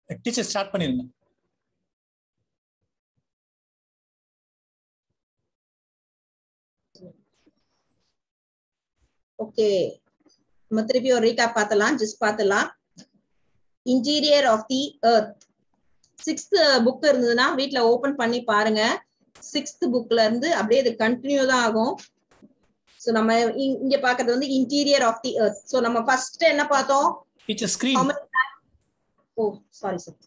Teacher start பண்ணிருங்க okay நம்ம திருப்பி ஒரு ரீகேப் பார்த்தலாம் ஜஸ்ட் பார்த்தலாம் interior of the earth sixth book இருந்ததுன்னா வீட்ல ஓபன் பண்ணி பாருங்க சிக்ஸ்த் புக்ல இருந்து அப்படியே இது கண்டினியூ தான் ஆகும் சோ நம்ம இ- இங்க பாக்குறது வந்து interior of the earth so நம்ம ஃபர்ஸ்ட் என்ன பார்த்தோம் டீச்சர் How ஸ்கிரீன் many- ஓ sorry sir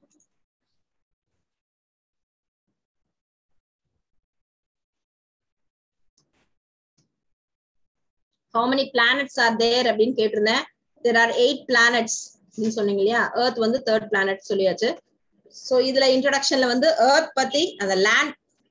how many planets are there அப்படின்னு கேட்டிருந்தேன் there are eight planets அப்படின்னு சொன்னீங்க இல்லையா earth வந்து தேர்ட் planet சொல்லியாச்சு சோ இதுல இன்ட்ரோடக்ஷன்ல வந்து earth பத்தி அந்த land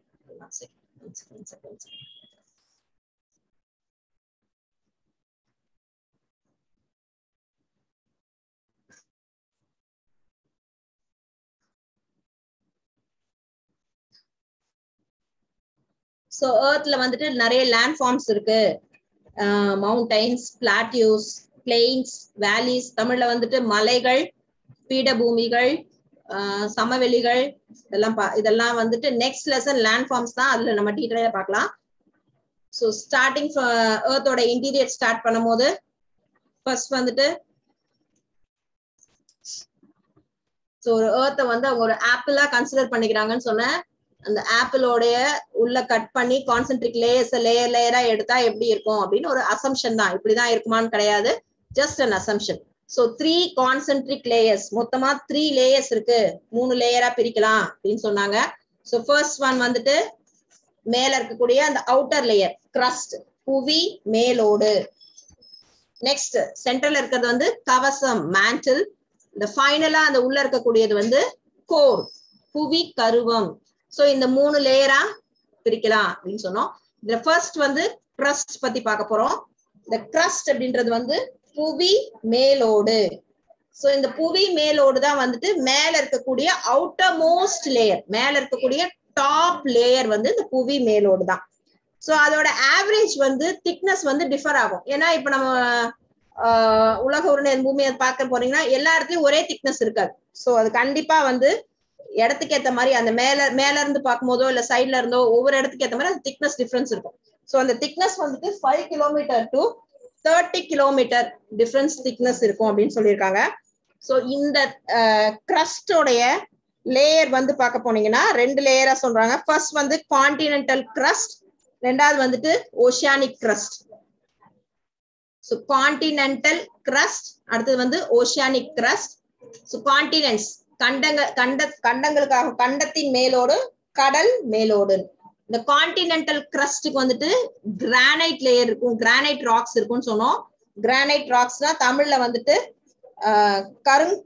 சோ earthல வந்துட்டு நிறைய லேண்ட் ஃபார்ம்ஸ் இருக்கு மவுண்டைன்ஸ் பிளாட்யூஸ் பிளெயின்ஸ் வேலிஸ் தமிழ்ல வந்துட்டு மலைகள் பீடபூமிகள் ஆஹ் சமவெளிகள் இதெல்லாம் பா- இதெல்லாம் வந்துட்டு நெக்ஸ்ட் லெசன் லேண்ட் ஃபார்ம்ஸ் தான் அதுல நம்ம டீட்டெயிலா பார்க்கலாம் ஸோ ஸ்டார்டிங் ஏர்த்தோட இன்டீரியர் ஸ்டார்ட் பண்ணும்போது ஃபர்ஸ்ட் வந்துட்டு ஸோ ஒரு ஏர்த்தை வந்து அவங்க ஒரு ஆப்பிளா கன்சிடர் பண்ணிக்கிறாங்கன்னு சொன்னேன் அந்த ஆப்பிளோடைய உள்ள கட் பண்ணி கான்சென்ட்ரிக் லேயர்ஸ் லேயர் லேயரா எடுத்தா எப்படி இருக்கும் அப்படின்னு ஒரு அசம்ஷன் தான் இப்படிதான் இருக்குமான்னு கிடையாது just an assumption so three concentric layers மொத்தமா த்ரீ லேயர்ஸ் இருக்கு மூணு லேயரா பிரிக்கலாம் அப்படின்னு சொன்னாங்க சோ ஃபர்ஸ்ட் ஒன் வந்துட்டு மேல இருக்கக்கூடிய அந்த அவுட்டர் லேயர் கிரஸ்ட் புவி மேலோடு நெக்ஸ்ட் சென்டர்ல இருக்கிறது வந்து கவசம் மேண்டில் இந்த ஃபைனலா அந்த உள்ள இருக்கக்கூடியது வந்து கோர் புவி கருவம் சோ இந்த மூணு லேயரா பிரிக்கலாம் அப்படின்னு சொன்னோம் இதுல ஃபர்ஸ்ட் வந்து crust பத்தி பார்க்க போறோம் இந்த crust அப்படின்றது வந்து புவி மேலோடு சோ இந்த புவி மேலோடு தான் வந்துட்டு மேல இருக்கக்கூடிய அவுட்டர் மோஸ்ட் லேயர் மேல இருக்கக்கூடிய டாப் லேயர் வந்து இந்த புவி மேலோடு தான் சோ அதோட ஆவரேஜ் வந்து திக்னஸ் வந்து டிஃபர் ஆகும் ஏன்னா இப்ப நம்ம ஆஹ், உலக உருண்டை பூமியை பார்க்க போறீங்கன்னா எல்லா இடத்துலயும் ஒரே திக்னஸ் இருக்காது சோ அது கண்டிப்பா வந்து இடத்துக்கு ஏத்த மாதிரி அந்த மேல மேல இருந்து பார்க்கும்போதோ இல்ல சைட்ல இருந்தோ ஒவ்வொரு இடத்துக்கு ஏத்த மாதிரி அந்த திக்னஸ் டிஃபரன்ஸ் இருக்கும் சோ அந்த திக்னஸ் வந்துட்டு five kilometre to thirty kilometre difference thickness இருக்கும் அப்படின்னு சொல்லியிருக்காங்க சோ இந்த கிரஸ்டோடைய லேயர் வந்து பார்க்க போனீங்கன்னா ரெண்டு லேயரா சொல்றாங்க ஃபர்ஸ்ட் வந்து கான்டினென்டல் crust ரெண்டாவது வந்துட்டு oceanic crust so continental crust அடுத்தது வந்து ஓஷியானிக் crust ஸோ கான்டினென்ட்ஸ் கண்டங்க கண்ட கண்டங்களுக்காக கண்டத்தின் மேலோடு கடல் மேலோடு இந்த கான்டினென்டல் கிரஸ்டுக்கு வந்துட்டு கிரானைட் லேயர் இருக்கும் கிரானைட் ராக்ஸ் இருக்கும்னு சொன்னோம் கிரானைட் ராக்ஸ்னா தமிழ்ல வந்துட்டு ஆஹ், கருங்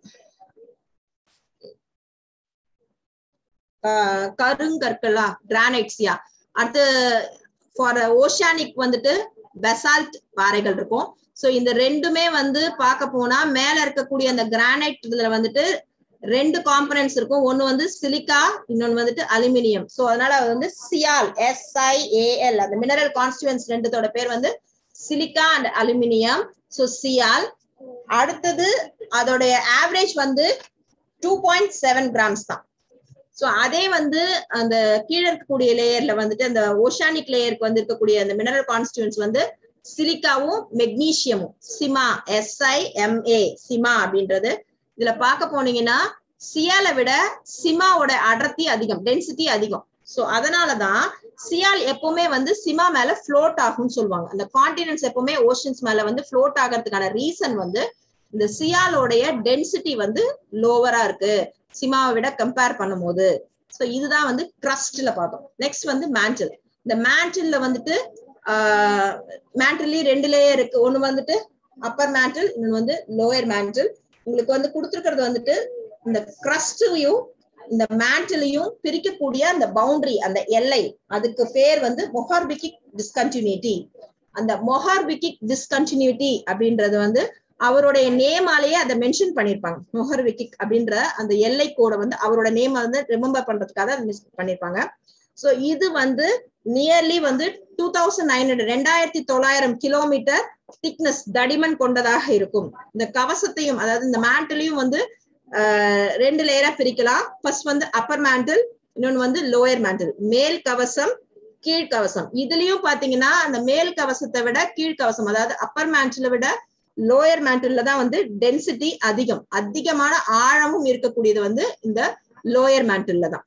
ஆஹ், கருங்கற்களா கிரானைட்ஸ்யா அடுத்து ஃபார் ஓஷானிக் வந்துட்டு பெசால்ட் பாறைகள் இருக்கும் சோ இந்த ரெண்டுமே வந்து பார்க்க போனா மேல இருக்கக்கூடிய அந்த கிரானைட் இதுல வந்துட்டு ரெண்டு காம்பனன்ட்ஸ் இருக்கும் ஒன்னு வந்து சிலிக்கா இன்னொன்னு வந்துட்டு அலுமினியம் சோ அதனால அது வந்து சியால் எஸ்ஐஏஎல் அந்த மினரல் கான்ஸ்டியூன்ஸ் ரெண்டுத்தோட பேர் வந்து silica and aluminium so sial அடுத்தது அதோடைய ஆவரேஜ் வந்து டூ பாயிண்ட் செவன் கிராம்ஸ் தான் சோ அதே வந்து அந்த கீழே இருக்கக்கூடிய லேயர்ல வந்துட்டு அந்த ஓஷானிக் லேயருக்கு வந்து இருக்கக்கூடிய அந்த மினரல் கான்ஸ்டியூன்ஸ் வந்து சிலிக்காவும் மெக்னீசியமும் சிமா எஸ்ஐஎம்ஏ சிமா அப்படின்றது இதுல பார்க்க போனீங்கன்னா சியாலை விட சிமாவோட அடர்த்தி அதிகம் டென்சிட்டி அதிகம் சோ அதனாலதான் சியால் எப்பவுமே வந்து சிமா மேல ஃப்ளோட் ஆகும்னு சொல்லுவாங்க அந்த கான்டினென்ட்ஸ் எப்பவுமே ஓஷன்ஸ் மேல வந்து ஃப்ளோட் ஆகிறதுக்கான ரீசன் வந்து இந்த சியாலோடைய டென்சிட்டி வந்து லோவரா இருக்கு சிமாவை விட கம்பேர் பண்ணும்போது சோ இதுதான் வந்து கிரஸ்ட்ல பார்த்தோம் நெக்ஸ்ட் வந்து மேண்டில் இந்த மேண்டில்ல வந்துட்டு மேண்டில்லி ரெண்டு லேயர் இருக்கு ஒண்ணு வந்துட்டு அப்பர் மேண்டில் இன்னொன்னு வந்து லோயர் மேண்டில் உங்களுக்கு வந்து கொடுத்துருக்கிறது வந்துட்டு இந்த கிரஸ்டையும் இந்த மேண்டிலையும் பிரிக்கக்கூடிய அந்த பவுண்டரி அந்த எல்லை அதுக்கு பேர் வந்து மொஹார்பிகிக் டிஸ்கண்டினியூட்டி அந்த மொஹார்பிகிக் டிஸ்கண்டினியூட்டி அப்படின்றது வந்து அவருடைய நேமாலேயே அதை மென்ஷன் பண்ணிருப்பாங்க மொஹர்விக்கிக் அப்படின்ற அந்த எல்லை கோடை வந்து அவரோட நேம் வந்து ரிமெம்பர் பண்றதுக்காக மிஸ் பண்ணிருப்பாங்க சோ இது வந்து நியர்லி வந்து டூ தௌசண்ட் நைன் ஹண்ட்ரட் ரெண்டாயிரத்தி தொள்ளாயிரம் கிலோமீட்டர் திக்னஸ் தடிமன் கொண்டதாக இருக்கும் இந்த கவசத்தையும் அதாவது இந்த மேண்டிலையும் வந்து ரெண்டு லேயரா பிரிக்கலாம் ஃபர்ஸ்ட் வந்து அப்பர் மேண்டில் இன்னொன்னு வந்து லோயர் மேண்டில் மேல் கவசம் கீழ்கவசம் இதுலயும் பாத்தீங்கன்னா அந்த மேல் கவசத்தை விட கீழ்கவசம் அதாவது அப்பர் மேண்டில விட லோயர் மேண்டில்ல தான் வந்து டென்சிட்டி அதிகம் அதிகமான ஆழமும் இருக்கக்கூடியது வந்து இந்த லோயர் மேண்டில்ல தான்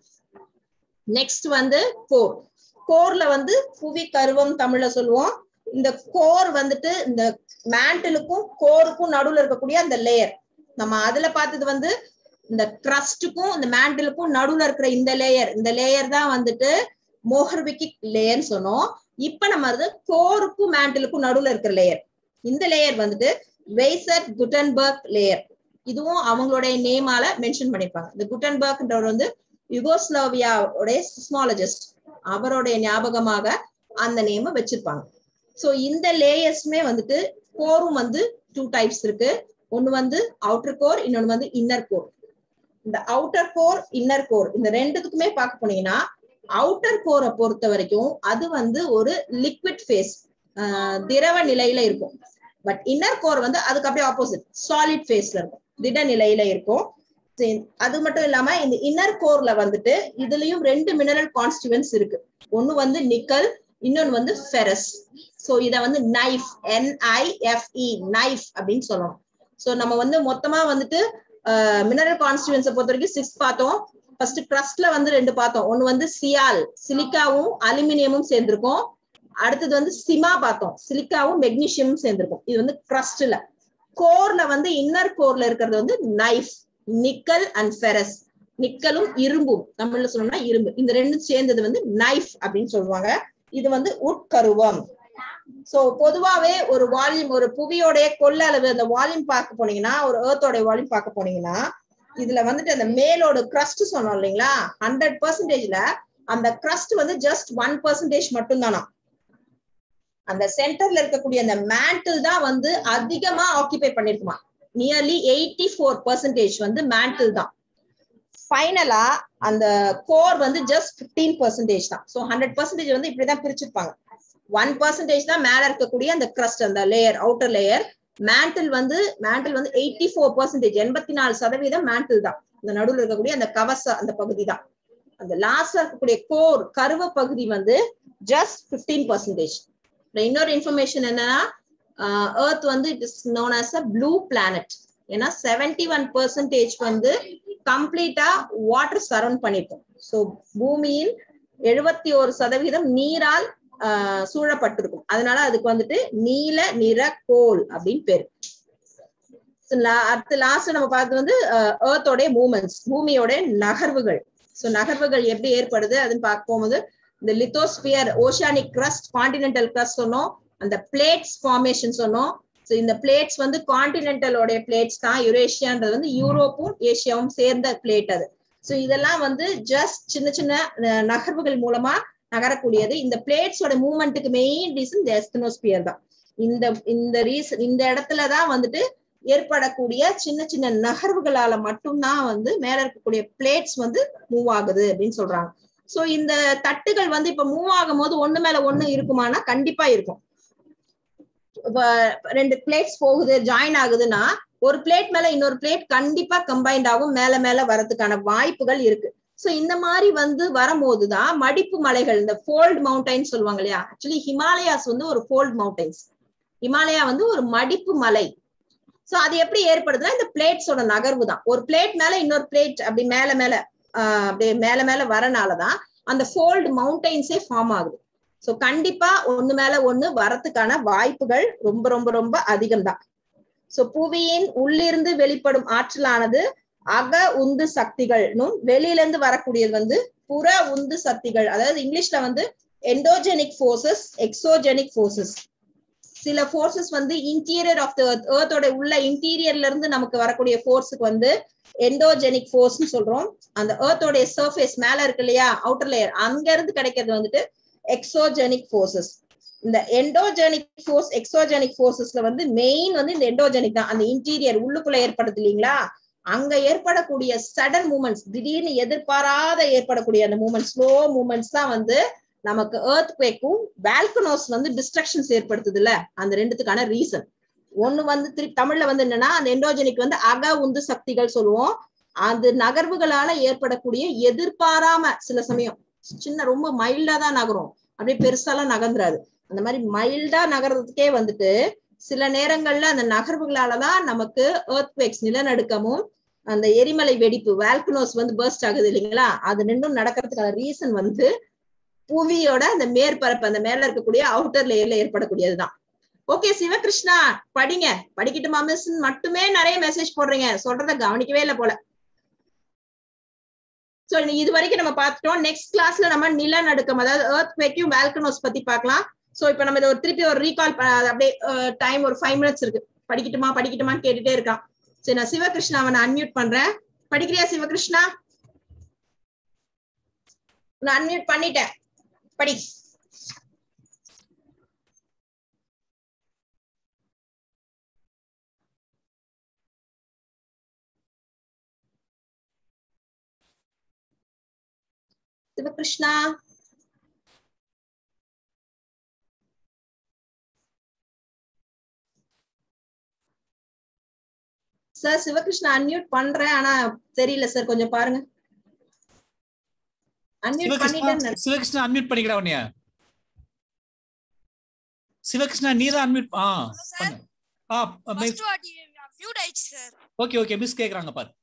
நெக்ஸ்ட் வந்து கோர் கோர்ல வந்து புவி கருவம் தமிழ்ல சொல்லுவோம் இந்த கோர் வந்துட்டு இந்த மேண்டிலுக்கும் கோருக்கும் நடுவுல இருக்கக்கூடிய அந்த லேயர் நம்ம அதுல பார்த்தது வந்து இந்த க்ரஸ்டுக்கும் இந்த மேண்டிலுக்கும் நடுவுல இருக்கிற இந்த லேயர் இந்த லேயர் தான் வந்துட்டு மோஹர்விக்கிக் லேயர்னு சொன்னோம் இப்ப நம்ம வந்து கோருக்கும் மேண்டிலுக்கும் நடுவுல இருக்கிற லேயர் இந்த லேயர் வந்துட்டு வெய்சர் குட்டன்பர்க் லேயர் இதுவும் அவங்களுடைய நேமால மென்ஷன் பண்ணிருப்பாங்க இந்த குட்டன்பர்க்ன்றவர் வந்து யுகோஸ்லாவியாவுடைய சிஸ்மாலஜிஸ்ட் அவருடைய ஞாபகமாக அந்த நேம வச்சிருப்பாங்க சோ இந்த லேயர்ஸ்மே வந்துட்டு கோரும் வந்து டூ டைப்ஸ் இருக்கு ஒன்னு வந்து அவுட்டர் கோர் இன்னொன்னு வந்து இன்னர் கோர் இந்த அவுட்டர் கோர் இன்னர் கோர் இந்த ரெண்டுத்துக்குமே பார்க்க போனீங்கன்னா அவுட்டர் கோரை பொறுத்த வரைக்கும் அது வந்து ஒரு லிக்விட் ஃபேஸ் திரவ நிலையில இருக்கும் பட் இன்னர் கோர் வந்து அதுக்கு அப்படியே ஆப்போசிட் சாலிட் ஃபேஸ்ல இருக்கும் திட நிலையில இருக்கும் அது மட்டும் இல்லாம இந்த இன்னர் கோர்ல வந்துட்டு இதுலயும் ரெண்டு மினரல் கான்ஸ்டிவன்ஸ் இருக்கு ஒன்னு வந்து நிக்கல் இன்னொன்னு வந்து ஃபெரஸ் சோ இத வந்து நைஃப் என்ஐஎஃப்இ நைஃப் அப்படின்னு சொல்லணும் சோ நம்ம வந்து மொத்தமா வந்துட்டு மினரல் கான்ஸ்டிவன்ஸை பொறுத்த வரைக்கும் சிக்ஸ் பார்த்தோம் ஃபர்ஸ்ட் கிரஸ்ட்ல வந்து ரெண்டு பார்த்தோம் ஒன்னு வந்து சியால் சிலிக்காவும் அலுமினியமும் சேர்ந்திருக்கும் அடுத்தது வந்து சிமா பார்த்தோம் சிலிக்காவும் மெக்னீசியமும் சேர்ந்திருக்கும் இது வந்து கிரஸ்ட்ல கோர்ல வந்து இன்னர் கோர்ல இருக்கிறது வந்து நைஃப் நிக்கல் அண்ட் ஃபெரஸ் நிக்கலும் இரும்பும் தமிழ்ல சொல்லணும்னா இரும்பு இந்த ரெண்டும் சேர்ந்தது வந்து நைஃப் அப்படின்னு சொல்லுவாங்க இது வந்து உட்கருவம் சோ பொதுவாவே ஒரு வால்யூம் ஒரு புவியோடைய கொள்ள அளவு அந்த வால்யூம் பார்க்க போனீங்கன்னா ஒரு ஏர்த்தோட வால்யூம் பார்க்க போனீங்கன்னா இதுல வந்துட்டு அந்த மேலோட கிரஸ்ட் சொன்னோம் இல்லைங்களா ஹண்ட்ரட் பர்சன்டேஜ்ல அந்த கிரஸ்ட் வந்து ஜஸ்ட் ஒன் பர்சன்டேஜ் மட்டும் தானா அந்த சென்டர்ல இருக்கக்கூடிய அந்த மேண்டில் தான் வந்து அதிகமா ஆக்கிபை பண்ணிருக்குமா நியர்லி எயிட்டி ஃபோர் பர்சன்டேஜ் வந்து மேண்டில் தான் ஃபைனலா அந்த கோர் வந்து ஜஸ்ட் பிப்டீன் பர்சன்டேஜ் தான் ஸோ ஹண்ட்ரட் பர்சன்டேஜ் வந்து இப்படிதான் பிரிச்சிருப்பாங்க ஒன் பர்சன்டேஜ் தான் மேல இருக்கக்கூடிய அந்த கிரஸ்ட் அந்த லேயர் அவுட்டர் லேயர் மேண்டில் வந்து மேண்டில் வந்து எயிட்டி ஃபோர் பர்சன்டேஜ் எண்பத்தி நாலு சதவீதம் மேண்டில் தான் இந்த நடுவில் இருக்கக்கூடிய அந்த கவச அந்த பகுதி தான் அந்த லாஸ்ட்ல இருக்கக்கூடிய கோர் கருவ பகுதி வந்து ஜஸ்ட் பிப்டீன் பர்சன்டேஜ் இன்னொரு இன்ஃபர்மேஷன் என்னன்னா ஏர்த் வந்து it is known as a blue planet ஏன்னா செவன்டி ஒன் பர்சன்டேஜ் வந்து கம்ப்ளீட்டா வாட்டர் சரௌண்ட் பண்ணிருக்கும் ஸோ பூமியில் எழுபத்தி ஒரு சதவீதம் நீரால் சூழப்பட்டிருக்கும் அதனால அதுக்கு வந்துட்டு நீல நிற கோல் அப்படின்னு பேரு அடுத்து லாஸ்ட் நம்ம பார்த்தது வந்து ஏர்த்தோடைய மூமெண்ட்ஸ் பூமியோட நகர்வுகள் ஸோ நகர்வுகள் எப்படி ஏற்படுது அதுன்னு பார்க்க போகும்போது இந்த lithosphere oceanic crust continental crust சொன்னோம் அந்த பிளேட்ஸ் ஃபார்மேஷன் சொன்னோம் ஸோ இந்த பிளேட்ஸ் வந்து கான்டினென்டலோடைய பிளேட்ஸ் தான் யூரேஷியான்றது வந்து யூரோப்பும் ஏஷியாவும் சேர்ந்த பிளேட் அது ஸோ இதெல்லாம் வந்து ஜஸ்ட் சின்ன சின்ன நகர்வுகள் மூலமா நகரக்கூடியது இந்த பிளேட்ஸோட மூவ்மெண்ட்டுக்கு மெயின் ரீசன் இந்த எஸ்தனோஸ்பியர் தான் இந்த இந்த ரீசன் இந்த இடத்துலதான் வந்துட்டு ஏற்படக்கூடிய சின்ன சின்ன நகர்வுகளால மட்டும்தான் வந்து மேல இருக்கக்கூடிய பிளேட்ஸ் வந்து மூவ் ஆகுது அப்படின்னு சொல்றாங்க சோ இந்த தட்டுகள் வந்து இப்ப மூவ் ஆகும் போது ஒண்ணு மேல ஒண்ணு இருக்குமானா கண்டிப்பா இருக்கும் ரெண்டு பிளேட்ஸ் போகுது ஜாயின் ஆகுதுன்னா ஒரு பிளேட் மேல இன்னொரு பிளேட் கண்டிப்பா கம்பைன்ட் ஆகும் மேல மேல வரதுக்கான வாய்ப்புகள் இருக்கு சோ இந்த மாதிரி வந்து வரும்போதுதான் மடிப்பு மலைகள் இந்த ஃபோல்ட் மவுண்டைன் சொல்லுவாங்க இல்லையா ஆக்சுவலி ஹிமாலயாஸ் வந்து ஒரு ஃபோல்ட் மவுண்டைன்ஸ் ஹிமாலயா வந்து ஒரு மடிப்பு மலை சோ அது எப்படி ஏற்படுதுன்னா இந்த பிளேட்ஸோட நகர்வு தான் ஒரு பிளேட் மேல இன்னொரு பிளேட் அப்படி மேல மேல ஆஹ் அப்படியே மேல மேல வரனாலதான் அந்த ஃபோல்டு மவுண்டைன்ஸே ஃபார்ம் ஆகுது சோ கண்டிப்பா ஒண்ணு மேல ஒண்ணு வரத்துக்கான வாய்ப்புகள் ரொம்ப ரொம்ப ரொம்ப அதிகம் தான் சோ புவியின் உள்ளிருந்து வெளிப்படும் ஆற்றலானது அக உந்து சக்திகள்னும் வெளியில இருந்து வரக்கூடியது வந்து புற உந்து சக்திகள் அதாவது இங்கிலீஷ்ல வந்து எண்டோஜெனிக் ஃபோர்ஸஸ் எக்ஸோஜெனிக் ஃபோர்ஸஸ் சில ஃபோர்ஸஸ் வந்து இன்டீரியர் ஆஃப் த எர்த் ஏர்த்தோட உள்ள இன்டீரியர்ல இருந்து நமக்கு வரக்கூடிய ஃபோர்ஸுக்கு வந்து எண்டோஜெனிக் ஃபோர்ஸ்னு சொல்றோம் அந்த ஏர்த்தோடைய சர்ஃபேஸ் மேல இருக்கு இல்லையா அவுட்டர் லேயர் அங்க இருந்து கிடைக்கிறது வந்துட்டு எக்ஸோஜெனிக் ஃபோர்ஸஸ் இந்த எண்டோஜெனிக் ஃபோர்ஸ் எக்ஸோஜெனிக் ஃபோர்ஸஸ்ல வந்து மெயின் வந்து இந்த எண்டோஜெனிக் தான் அந்த இன்டீரியர் உள்ளுக்குள்ள ஏற்படுது இல்லைங்களா அங்க ஏற்படக்கூடிய சடன் மூமெண்ட்ஸ் திடீர்னு எதிர்பாராத ஏற்படக்கூடிய அந்த மூமெண்ட்ஸ் ஸ்லோ மூமெண்ட்ஸ் தான் வந்து நமக்கு ஏர்த் குவேக்கும் வேல்கனோஸ் வந்து டிஸ்ட்ரக்ஷன்ஸ் ஏற்படுத்துது இல்ல அந்த ரெண்டுத்துக்கான ரீசன் ஒண்ணு வந்து திருப்பி தமிழ்ல வந்து என்னன்னா அந்த எண்டோஜெனிக் வந்து அக உந்து சக்திகள் சொல்லுவோம் அது நகர்வுகளால ஏற்படக்கூடிய எதிர்பாராம சில சமயம் சின்ன ரொம்ப மைல்டா தான் நகரும் அப்படியே பெருசாலாம் நகர்ந்துராது அந்த மாதிரி மைல்டா நகர்றதுக்கே வந்துட்டு சில நேரங்கள்ல அந்த நகர்வுகளாலதான் நமக்கு எர்த்வேக்ஸ் நிலநடுக்கமும் அந்த எரிமலை வெடிப்பு வால்கனோஸ் வந்து பர்ஸ்ட் ஆகுது இல்லைங்களா அது ரெண்டும் நடக்கிறதுக்கான ரீசன் வந்து புவியோட அந்த மேற்பரப்பு அந்த மேல இருக்கக்கூடிய அவுட்டர் லேயர்ல ஏற்படக்கூடியதுதான் ஓகே சிவகிருஷ்ணா படிங்க படிக்கட்டுமா மிஸ் மட்டுமே நிறைய மெசேஜ் போடுறீங்க சொல்றத கவனிக்கவே இல்லை போல சோ இது வரைக்கும் நம்ம பார்த்துட்டோம் நெக்ஸ்ட் கிளாஸ்ல நம்ம நிலநடுக்கம் அதாவது எர்த் மேக்கியும் வால்கனோஸ் பத்தி பார்க்கலாம் சோ இப்ப நம்ம இதை ஒரு திருப்பி ஒரு ரீகால் அப்படியே டைம் ஒரு ஃபைவ் மினிட்ஸ் இருக்கு படிக்கட்டுமா படிக்கட்டுமான்னு கேட்டுட்டே இருக்கான் சரி நான் சிவகிருஷ்ணா அவனை அன்மியூட் பண்றேன் படிக்கிறியா சிவகிருஷ்ணா நான் அன்மியூட் பண்ணிட்டேன் படி சிவகிருஷ்ணா சார் சிவகிருஷ்ணா அன்மியூட் பண்றேன் ஆனா தெரியல சார் கொஞ்சம் பாருங்க அன்மியூட் சிவகிருஷ்ணா பண்ணிட்டேன் சிவகிருஷ்ணா அன்மியூட் பண்ணிக்கிறா உன்னைய சிவகிருஷ்ணா நீ தான் அன்மியூட் ஆ பண்ணு ஆ ஃபர்ஸ்ட் வாட்டி மியூட் ஆயிடுச்சு சார் ஓகே ஓகே மிஸ் கேக்குறாங்க பாரு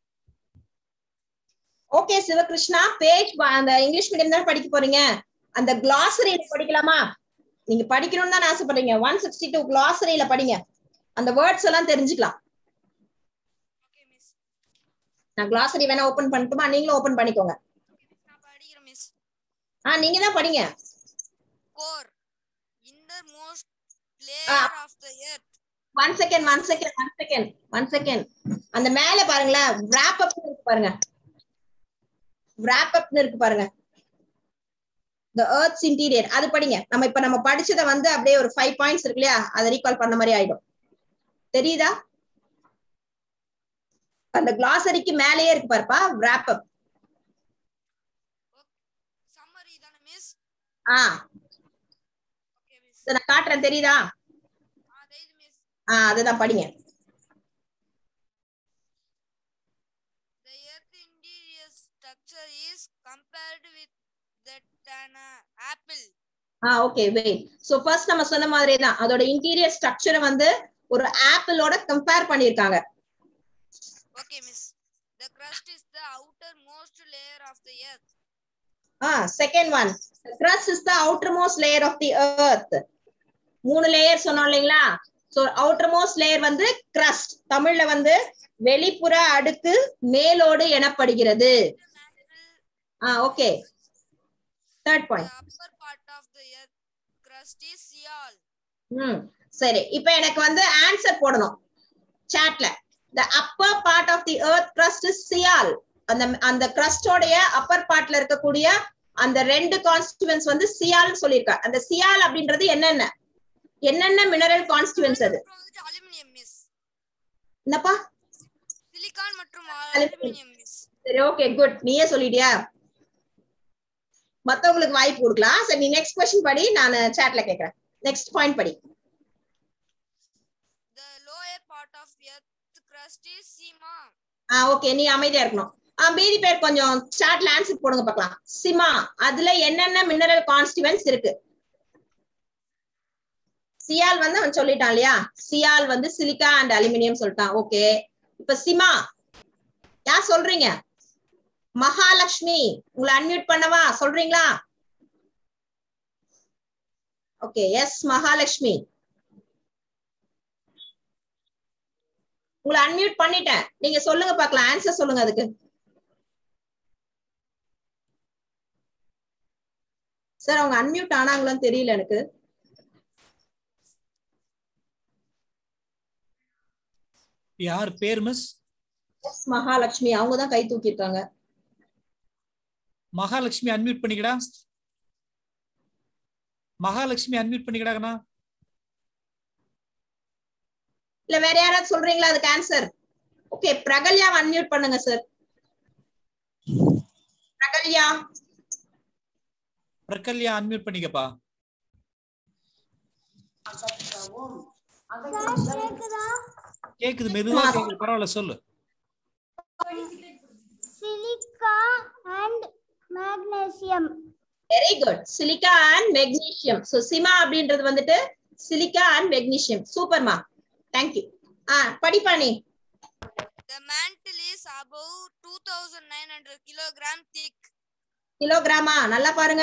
ஓகே சிவகிருஷ்ணா பேஜ் அந்த இங்கிலீஷ் மீடியம் தான் படிக்க போறீங்க அந்த கிளாசரி படிக்கலாமா நீங்க படிக்கணும்னு தான் ஆசைப்படுறீங்க ஒன் சிக்ஸ்டி டூ கிளாசரியில படிங்க அந்த வேர்ட்ஸ் எல்லாம் தெரிஞ்சுக்கலாம் ஓகே மிஸ் நான் கிளாசரி வேணா ஓபன் பண்ணட்டுமா நீங்களும் ஓபன் பண்ணிக்கோங்க நான் படிக்கிறேன் மிஸ் ஆ நீங்க தான் படிங்க core inner most Ah. layer of the earth one second one second one second one second அந்த மேல பாருங்களேன் wrap up இருக்கு பாருங்க wrap up இருக்கு பாருங்க the earth's interior அது படிங்க நம்ம இப்ப நம்ம படிச்சத வந்து அப்படியே ஒரு ஃபைவ் பாயிண்ட்ஸ் இருக்கு இல்லையா அதை ரீகால் பண்ண மாதிரி ஆயிடும் தெரியுதா அந்த கிளாசரிக்கு மேலேயே இருக்கு பாருப்பா wrap up summary தானே மிஸ் ஆ ஓகே மிஸ் இதை நான் காட்டுறேன் தெரியுதா ஆ தெரியுது மிஸ் ஆ அதுதான் படிங்க the earth interior structure is compared with that an uh, apple ஆ ஓகே வெயிட் சோ ஃபர்ஸ்ட் நம்ம சொன்ன மாதிரி தான் அதோட இன்டீரியர் ஸ்ட்ரக்சரை வந்து ஒரு ஆப்பிளோட கம்பேர் பண்ணிருக்காங்க okay miss the crust is the outermost layer of the earth ah second one crust is the outermost layer of the earth மூணு லேயர் சொன்னோம் இல்லைங்களா சோ அவுட்டர் மோஸ்ட் லேயர் வந்து crust தமிழ்ல வந்து வெளிப்புற அடுக்கு மேலோடு எனப்படுகிறது ஆ okay third the point upper part of the earth crust is seal ம் சரி இப்போ எனக்கு வந்து ஆன்சர் போடணும் சாட்ல the upper part of the earth crust is சியால் அந்த அந்த கிரஸ்டோடைய அப்பர் பார்ட்ல இருக்கக்கூடிய அந்த ரெண்டு கான்ஸ்டிடுவன்ஸ் வந்து சியால் சொல்லியிருக்கா அந்த சியால் அப்படின்றது என்னென்ன என்னென்ன மினரல் கான்ஸ்டிடுவன்ஸ் அது அப்புறம் வந்துட்டு அலுமினியம் மிஸ் என்னப்பா சிலிக்கான் மற்றும் Aluminium. அலுமினியம் மிஸ் சரி ஓகே குட் நீயே சொல்லிட்டியா மத்தவங்களுக்கு வாய்ப்பு கொடுக்கலாம் சரி நீ நெக்ஸ்ட் கொஸ்டின் படி நான் சாட்ல கேக்குறேன் நெக்ஸ்ட் பாயிண்ட் படி the lower part of earth crust is sima ஆ ஓகே நீ அமைதியா இருக்கணும் ஆ மீதி பேர் கொஞ்சம் சாட்ல ஆன்சர் போடுங்க பார்க்கலாம் சிமா அதுல என்னென்ன மினரல் கான்ஸ்டிவன்ஸ் இருக்கு சியால் வந்து அவன் சொல்லிட்டான் இல்லையா சியால் வந்து சிலிக்கா அண்ட் அலுமினியம் சொல்லிட்டான் ஓகே இப்ப சிமா யார் சொல்றீங்க மகாலட்சுமி உங்களை அன்மியூட் பண்ணவா சொல்றீங்களா ஓகே எஸ் மகாலட்சுமி உங்களை அன்மியூட் பண்ணிட்டேன் நீங்க சொல்லுங்க பார்க்கலாம் ஆன்சர் சொல்லுங்க அதுக்கு சார் அவங்க அன்மியூட் ஆனாங்களான்னு தெரியல எனக்கு யார் பேர் மிஸ் எஸ் மகாலட்சுமி அவங்க தான் கை தூக்கியிருக்காங்க மகாலட்சுமி அன்மியூட் பண்ணிக்கடா மகாலட்சுமி அன்மியூட் பண்ணிக்கடாங்கண்ணா இல்ல வேற யாராவது சொல்றீங்களா அதுக்கு ஆன்சர் ஓகே பிரகல்யா அன்மியூட் பண்ணுங்க சார் பிரகல்யா பிரகல்யா அன்மியூட் பண்ணிக்கப்பா கேக்குது மெதுவா கேக்குது பரவாயில்ல சொல்லு silica and magnesium. Very good silica and magnesium so sima அப்படின்றது வந்துட்டு சிலிக்கா அண்ட் மெக்னீசியம் சூப்பர்மா தேங்க்யூ ஆ படிப்பா நீ The mantle is above 2900 kilogram thick. கிலோகிராமா நல்லா பாருங்க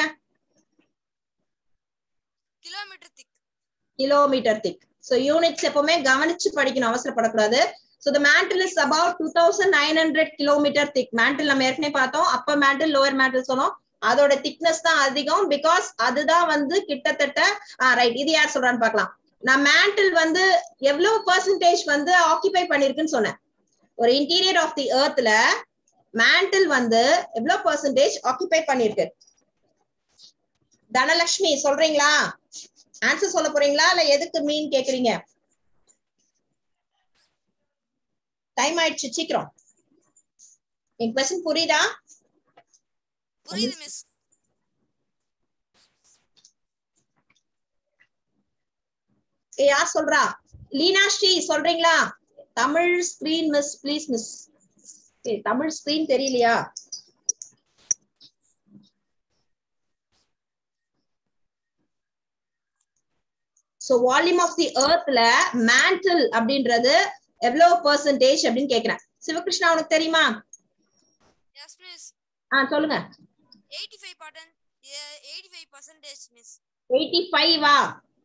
Kilometer thick. Kilometre thick so units எப்பவுமே கவனிச்சு படிக்கணும் அவசரப்படக்கூடாது so the mantle is about two thousand nine hundred kilometre thick mantle நம்ம ஏற்கனவே பார்த்தோம் அப்பர் மேண்டில் லோவர் மேண்டில் சொன்னோம் அதோட திக்னஸ் தான் அதிகம் பிகாஸ் அதுதான் வந்து கிட்டத்தட்ட ரைட் இது யார் சொல்றான்னு பார்க்கலாம் நான் மேண்டில் வந்து எவ்வளவு பெர்சன்டேஜ் வந்து ஆக்கிபை பண்ணிருக்குன்னு சொன்னேன் ஒரு இன்டீரியர் ஆஃப் தி எர்த்ல மேண்டில் வந்து எவ்வளவு பெர்சன்டேஜ் ஆக்கிபை பண்ணிருக்கு தனலட்சுமி சொல்றீங்களா ஆன்சர் சொல்ல போறீங்களா இல்ல எதுக்கு மீன் கேக்குறீங்க டைம் ஆயிடுச்சு சீக்கிரம் என் கொஸ்டின் புரியுதா புரியுது மிஸ் ஏ, யார் சொல்றா லீனா ஸ்ரீ சொல்றீங்களா Tamil screen miss please miss Tamil screen தெரியலையா சோ வால்யூம் ஆஃப் தி எர்த்ல மேண்டில் அப்படின்றது எவ்வளவு பெர்சன்டேஜ் அப்படின்னு கேக்குறேன் சிவகிருஷ்ணா உனக்கு தெரியுமா எஸ் மிஸ் ஆ சொல்லுங்க 85 பர்சன்ட் 85 percentage மிஸ் எயிட்டி ஃபைவா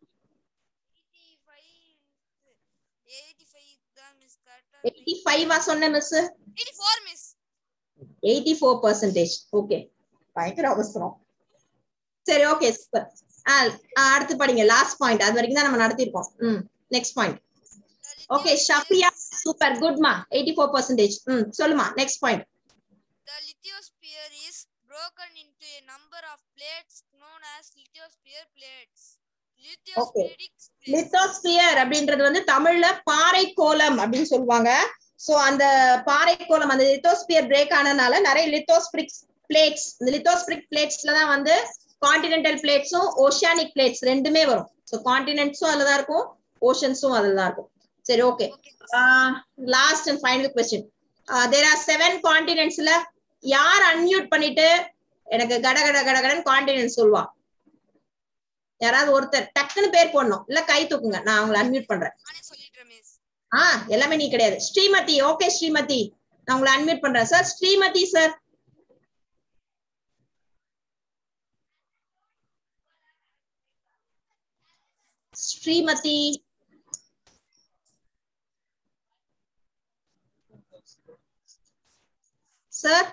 85 85 தான் மிஸ் கரெக்டா எயிட்டி ஃபைவா சொன்ன miss 84 miss eighty four percentage okay பயங்கர அவசரம் சரி ஓகே சூப்பர் அடுத்து படிங்க லாஸ்ட் பாயிண்ட் அது வரைக்கும் தான் நம்ம நடத்திருக்கோம் ம் next point okay Shafiya super குட்மா எயிட்டி ஃபோர் பர்சன்டேஜ் ம் சொல்லுமா next point The lithosphere is broken into a number of plates known as lithosphere plates. Lithospheric plates. Lithosphere அப்படின்றது வந்து தமிழ்ல பாறை கோலம் அப்படின்னு சொல்லுவாங்க சோ அந்த பாறை கோலம் அந்த லித்தோஸ்பியர் பிரேக் ஆனதுனால நிறைய லித்தோஸ்பிரிக் பிளேட்ஸ் இந்த லித்தோஸ்பிரிக் பிளேட்ஸ்ல தான் வந்து கான்டினென்டல் பிளேட்ஸும் ஓஷியானிக் பிளேட்ஸ் ரெண்டுமே வரும் சோ கான்டினென்ட்ஸும் அதுல தான் இருக்கும் ஓஷன்ஸும் அதுல தான் இருக்கும் சரி okay Okay. Last and final question there are seven கான்டினென்ட்ஸ்ல யார் அன்மியூட் பண்ணிட்டு எனக்கு கட கட கட கடன்னு கான்டினென்ட் சொல்லுவா யாராவது ஒருத்தர் டக்குன்னு பேர் போடணும் இல்ல கை தூக்குங்க நான் அவங்களை அன்மியூட் பண்றேன் நானே சொல்லிடுறேன் மிஸ் ஆ எல்லாமே நீ கிடையாது ஸ்ரீமதி ஓகே ஸ்ரீமதி நான் உங்களை அன்மியூட் பண்றேன் sir Srimathi sir Srimathi sir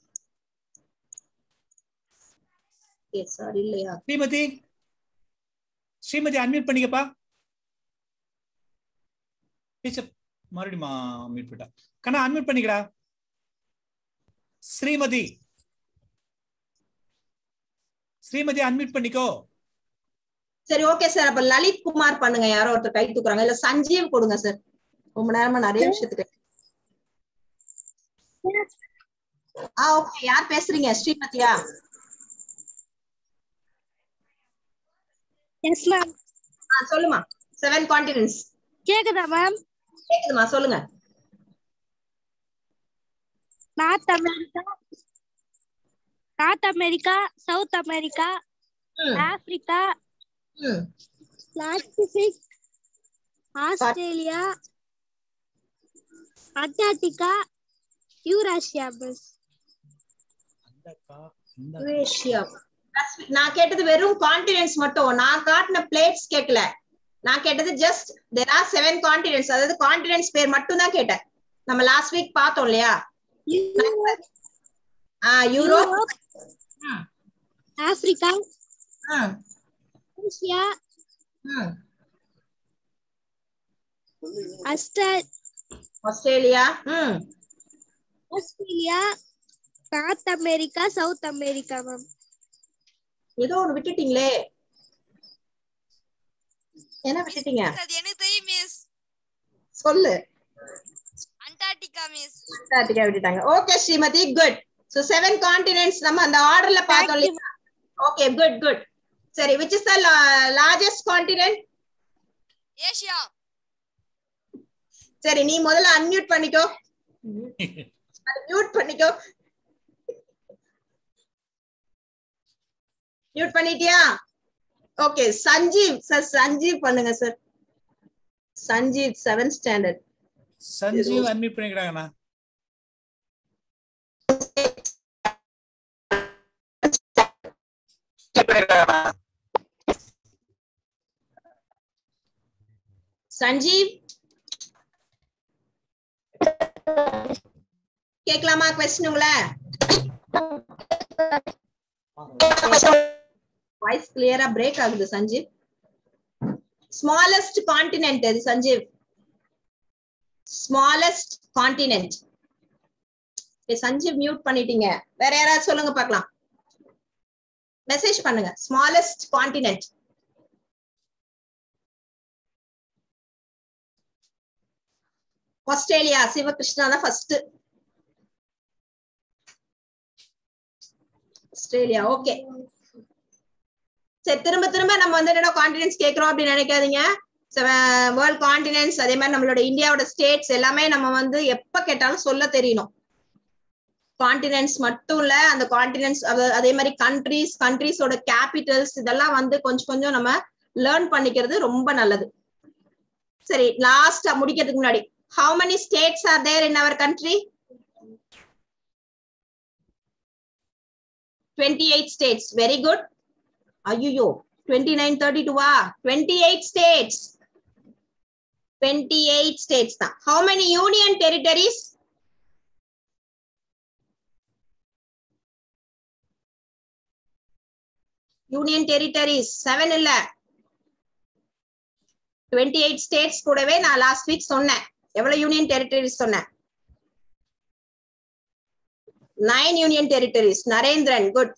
sir இல்லையா ஸ்ரீமதி ஸ்ரீமதி அன்மியூட் பண்ணிக்கப்பா டீச்சர் மறுபடியும் அன்மியூட் பண்ணிட்டா கண்ணா அன்மியூட் பண்ணிக்கடா ஸ்ரீமதி ஸ்ரீமதி அன்மியூட் பண்ணிக்கோ சரி ஓகே சார் அப்ப லலித் குமார் பண்ணுங்க யாரோ ஒருத்தர் கை தூக்குறாங்க இல்ல சஞ்சீவ் கொடுங்க சார் ரொம்ப நேரமா நிறைய விஷயத்துக்கு ஆ ஓகே யார் பேசுறீங்க ஸ்ரீமதியா எஸ் மேம் ஆ சொல்லுமா செவன் கான்டினென்ட்ஸ் கேக்குதா மேம் கேக்குதுமா சொல்லுங்க North America North America South America ம், ஆப்பிரிக்கா ம். பசிபிக் ஆஸ்திரேலியா அண்டார்டிகா யூராசியா பஸ் யுரேஷியா பசிபிக். நான் கேட்டது வெறும் கான்டினென்ட்ஸ் மட்டும் நான் காட்டின பிளேட்ஸ் கேட்கல நான் கேட்டது just there are seven continents அதாவது கான்டினென்ட்ஸ் பேர் மட்டும் தான் கேட்டேன் நம்ம லாஸ்ட் வீக் பார்த்தோம் இல்லையா ஆ யூரோப் ம், ஆப்பிரிக்கா ம், ஏசியா ம். அஸ்டா ஆஸ்திரேலியா ம் Australia North America South America ma'am ஏதோ ஒண்ணு விட்டுட்டீங்களே என்ன விட்டுட்டீங்க அது எனக்கு தெரியும் மிஸ் சொல்லு அண்டார்டிகா மிஸ் அண்டார்டிகா விட்டுட்டாங்க okay Srimathi good so seven continents நம்ம அந்த ஆர்டர்ல பார்த்தோம் இல்லையா ஓகே குட் குட் சரி which is the largest continent Asia சரி நீ முதல்ல அன்மியூட் பண்ணிக்கோ மியூட் பண்ணிக்கோ மியூட் பண்ணிட்டியா ஓகே சஞ்சீவ் சார் சஞ்சீவ் பண்ணுங்க sir Sanjeev seventh standard Sanjeev unmute பண்ணிக்கிறாங்கண்ணா சஞ்சீவ் கேட்கலாமா கொஸ்டின் உங்களை வாய்ஸ் கிளியரா பிரேக் ஆகுது சஞ்சீவ் ஸ்மாலஸ்ட் கான்டினென்ட் இது Sanjeev smallest continent Sanjeev mute பண்ணிட்டீங்க வேற யாராவது சொல்லுங்க பார்க்கலாம் மெசேஜ் பண்ணுங்க ஸ்மாலஸ்ட் கான்டினென்ட் ஆஸ்திரேலியா சிவகிருஷ்ணா தான் ஃபர்ஸ்ட் ஆஸ்திரேலியா ஓகே சரி திரும்ப திரும்ப நம்ம வந்து என்னடா கான்டினென்ட்ஸ் கேக்குறோம் அப்படின்னு நினைக்காதீங்க வேர்ல்ட் கான்டினென்ட்ஸ் அதே மாதிரி நம்மளோட இந்தியாவோட ஸ்டேட்ஸ் எல்லாமே நம்ம வந்து எப்ப கேட்டாலும் சொல்ல தெரியணும் கான்டினென்ட்ஸ் மட்டும் இல்ல அந்த கான்டினென்ட்ஸ் அதே மாதிரி கண்ட்ரிஸ் கண்ட்ரிஸோட கேபிட்டல்ஸ் இதெல்லாம் வந்து கொஞ்சம் கொஞ்சம் நம்ம லேர்ன் பண்ணிக்கிறது ரொம்ப நல்லது சரி லாஸ்டா முடிக்கிறதுக்கு முன்னாடி how many states are there in our country 28 states very good ayuyo 29 32 ah 28 states 28 states தான் how many union territories union territories 7 இல்ல 28 states கூடவே நான் லாஸ்ட் வீக் சொன்னேன் எவ்வளவு யூனியன் டெரிட்டரிஸ் சொன்னேன் nine union territories Narendran good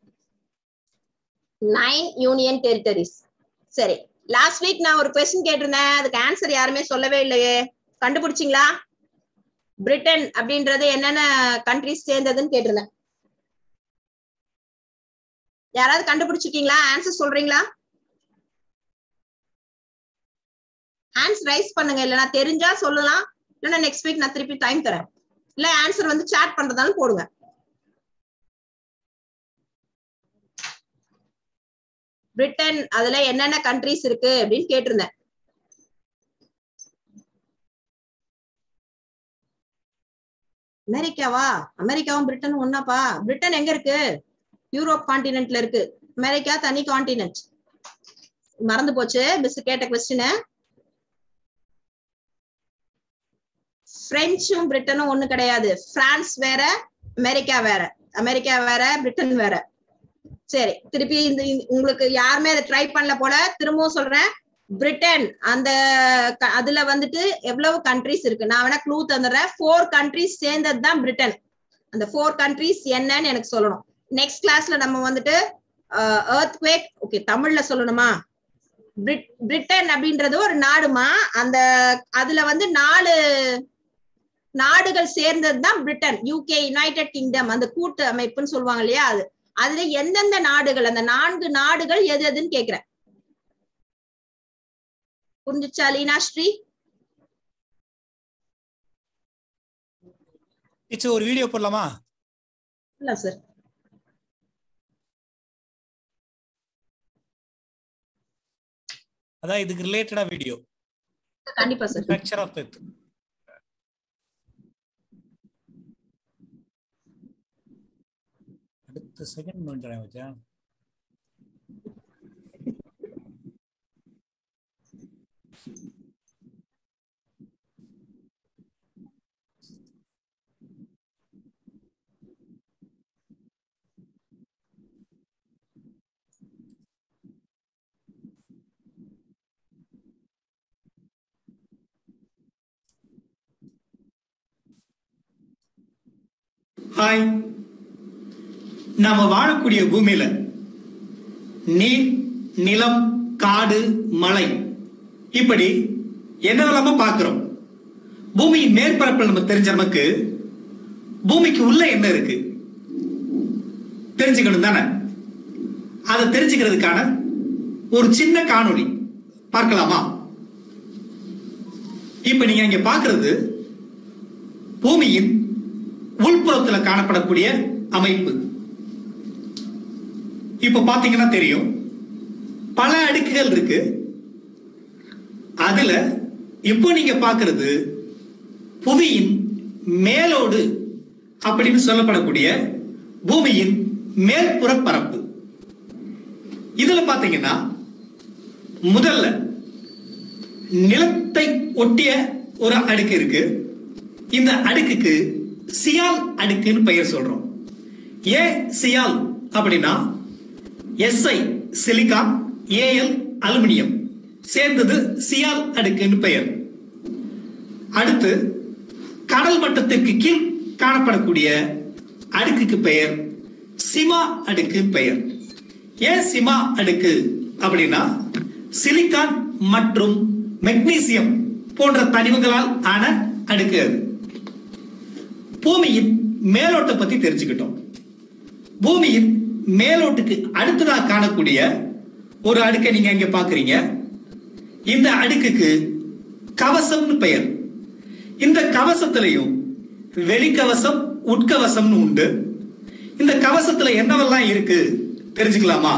nine union territories சரி last week நான் ஒரு கொஸ்டின் கேட்டிருந்தேன் அதுக்கு ஆன்சர் யாருமே சொல்லவே இல்லையே கண்டுபிடிச்சிங்களா பிரிட்டன் அப்படின்றது என்னென்ன கண்ட்ரிஸ் சேர்ந்ததுன்னு கேட்டிருந்தேன் யாராவது கண்டுபிடிச்சிருக்கீங்களா ஆன்சர் சொல்றீங்களா ஹேண்ட்ஸ் ரைஸ் பண்ணுங்க இல்லைன்னா தெரிஞ்சா சொல்லலாம் இல்லைன்னா நெக்ஸ்ட் வீக் நான் திருப்பி டைம் தரேன் இல்ல ஆன்சர் வந்து சாட் பண்றதாலும் போடுங்க பிரிட்டன் அதுல என்னென்ன கண்ட்ரிஸ் இருக்கு அப்படின்னு கேட்டிருந்தேன் அமெரிக்காவா அமெரிக்காவும் பிரிட்டனும் ஒன்னாப்பா பிரிட்டன் எங்க இருக்கு யூரோப் கான்டினென்ட்ல இருக்கு அமெரிக்கா தனி கான்டினென்ட் மறந்து போச்சு மிஸ் கேட்ட கொஸ்டின் பிரெஞ்சும் பிரிட்டனும் ஒண்ணு கிடையாது பிரான்ஸ் வேற அமெரிக்கா வேற அமெரிக்கா வேற பிரிட்டன் வேற சரி திருப்பி இந்த உங்களுக்கு யாருமே அதை ட்ரை பண்ணல போல திரும்பவும் சொல்றேன் பிரிட்டன் அந்த அதுல வந்துட்டு எவ்வளவு கண்ட்ரிஸ் இருக்கு நான் வேணா க்ளூ தந்துடுறேன் ஃபோர் கண்ட்ரிஸ் சேர்ந்தது தான் பிரிட்டன் அந்த ஃபோர் கண்ட்ரிஸ் என்னன்னு எனக்கு சொல்லணும் நெக்ஸ்ட் கிளாஸ்ல நம்ம வந்துட்டு எர்த் குவேக் ஓகே தமிழ்ல சொல்லணுமா பிரிட்டன் அப்படின்றது ஒரு நாடுமா அந்த அதுல வந்து நாலு நாடுகள் சேர்ந்தது தான் பிரிட்டன் யூகே யுனைடெட் கிங்டம் அந்த கூட்டு அமைப்புன்னு சொல்லுவாங்க இல்லையா அது அதுல எந்தெந்த நாடுகள் அந்த நான்கு நாடுகள் எது எதுன்னு கேக்குறேன் புரிஞ்சுச்சா லீனாஸ்ரீ டீச்சர் ஒரு வீடியோ போடலாமா இல்ல சார் அதான் இதுக்கு ரிலேட்டடா வீடியோ கண்டிப்பா சார் ஸ்ட்ரக்சர் ஆஃப் எர்த் அடுத்த செகண்ட் நோண்டுறேன் வச்சா ஹாய் நாம வாழக்கூடிய பூமியில நீர் நிலம் காடு மலை இப்படி என்னவெல்லாமோ பார்க்கிறோம் பூமியின் மேற்பரப்பில் நம்ம தெரிஞ்ச நமக்கு பூமிக்கு உள்ள என்ன இருக்கு தெரிஞ்சுக்கணும் தானே அதை தெரிஞ்சுக்கிறதுக்கான ஒரு சின்ன காணொளி பார்க்கலாமா இப்ப நீங்க இங்க பார்க்கிறது பூமியின் உள்புறத்துல காணப்படக்கூடிய அமைப்பு இப்ப பாத்தீங்கன்னா தெரியும் பல அடுக்குகள் இருக்கு அதுல இப்போ நீங்க பார்க்கிறது புவியின் மேலோடு அப்படின்னு சொல்லப்படக்கூடிய பூமியின் மேல்புற பரப்பு இதுல பாத்தீங்கன்னா முதல்ல நிலத்தை ஒட்டிய ஒரு அடுக்கு இருக்கு இந்த அடுக்குக்கு சியால் அடுக்குன்னு பெயர் சொல்றோம் ஏன் சியால் அப்படின்னா எஸ்ஐ சிலிகான் ஏஎல் அலுமினியம் சேர்ந்தது சியால் அடுக்குன்னு பெயர் அடுத்து கடல் மட்டத்திற்கு கீழ் காணப்படக்கூடிய அடுக்குக்கு பெயர் சிமா அடுக்கு பெயர் ஏன் சிமா அடுக்கு அப்படின்னா சிலிக்கான் மற்றும் மெக்னீசியம் போன்ற தனிமங்களால் ஆன அடுக்கு அது பூமியின் மேலோட்டை பத்தி தெரிஞ்சுக்கிட்டோம் பூமியின் மேலோட்டுக்கு அடுத்ததாக காணக்கூடிய ஒரு அடுக்கை நீங்க இங்க பாக்குறீங்க இந்த அடுக்குக்கு கவசம்னு பெயர் இந்த கவசத்திலையும் வெளிக்கவசம் உட்கவசம்னு உண்டு இந்த கவசத்துல என்னவெல்லாம் இருக்கு தெரிஞ்சுக்கலாமா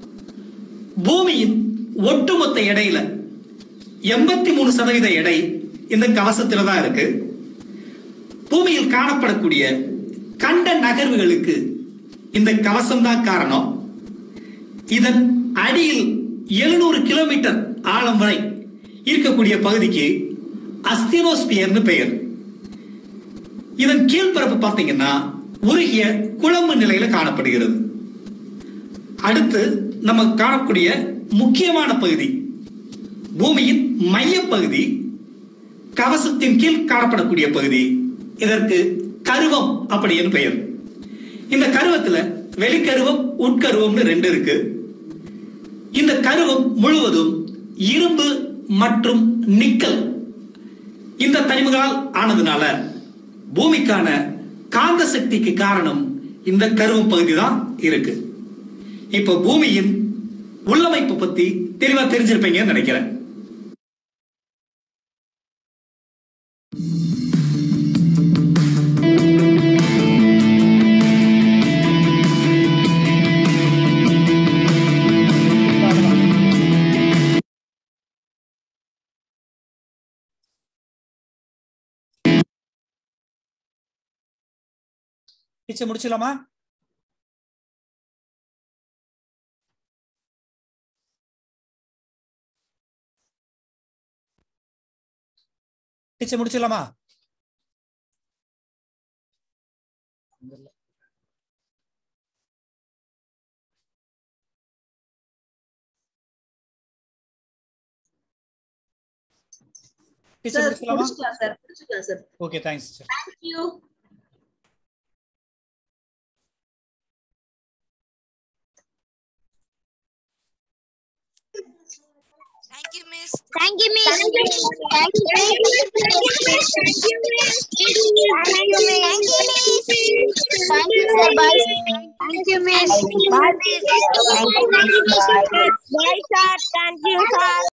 பூமியின் ஒட்டுமொத்த எடையில எண்பத்தி மூணு சதவீத எடை இந்த கவசத்துல தான் இருக்கு பூமியில் காணப்படக்கூடிய கண்ட நகர்வுகளுக்கு இந்த கவசம் தான் காரணம் இதன் அடியில் எழுநூறு கிலோமீட்டர் ஆழம் வரை இருக்கக்கூடிய பகுதிக்கு அஸ்தினோஸ்பியர்னு பெயர் இதன் கீழ்ப்பரப்பு பார்த்தீங்கன்னா உருகிய குழம்பு நிலையில காணப்படுகிறது அடுத்து நம்ம காணக்கூடிய முக்கியமான பகுதி பூமியின் மையப்பகுதி கவசத்தின் கீழ் காணப்படக்கூடிய பகுதி இதற்கு கருவம் அப்படின்னு பெயர் இந்த கருவத்துல வெளிக்கருவம் உட்கருவம்னு ரெண்டு இருக்கு இந்த கருவம் முழுவதும் இரும்பு மற்றும் நிக்கல் இந்த தனிமங்களால் ஆனதுனால பூமிக்கான காந்த சக்திக்கு காரணம் இந்த கருவம் பகுதி தான் இருக்கு இப்ப பூமியின் உள்ளமைப்பு பத்தி தெளிவா தெரிஞ்சிருப்பீங்கன்னு நினைக்கிறேன் டீச்சர் முடிச்சிடலாமா டீச்சர் முடிச்சிடலாமா டீச்சர் சார் முடிச்சிடலாமா முடிச்சுக்கலாம் சார் முடிச்சுக்கலாம் sir okay thanks teacher thank you Thank you, Miss. Thank you, miss. Thank you, miss. Thank you, miss. Thank you, miss. Thank you, miss. Thank you, miss. Thank you, sir. Bye. Thank you, miss. Bye. Bye, sir. Thank you, sir.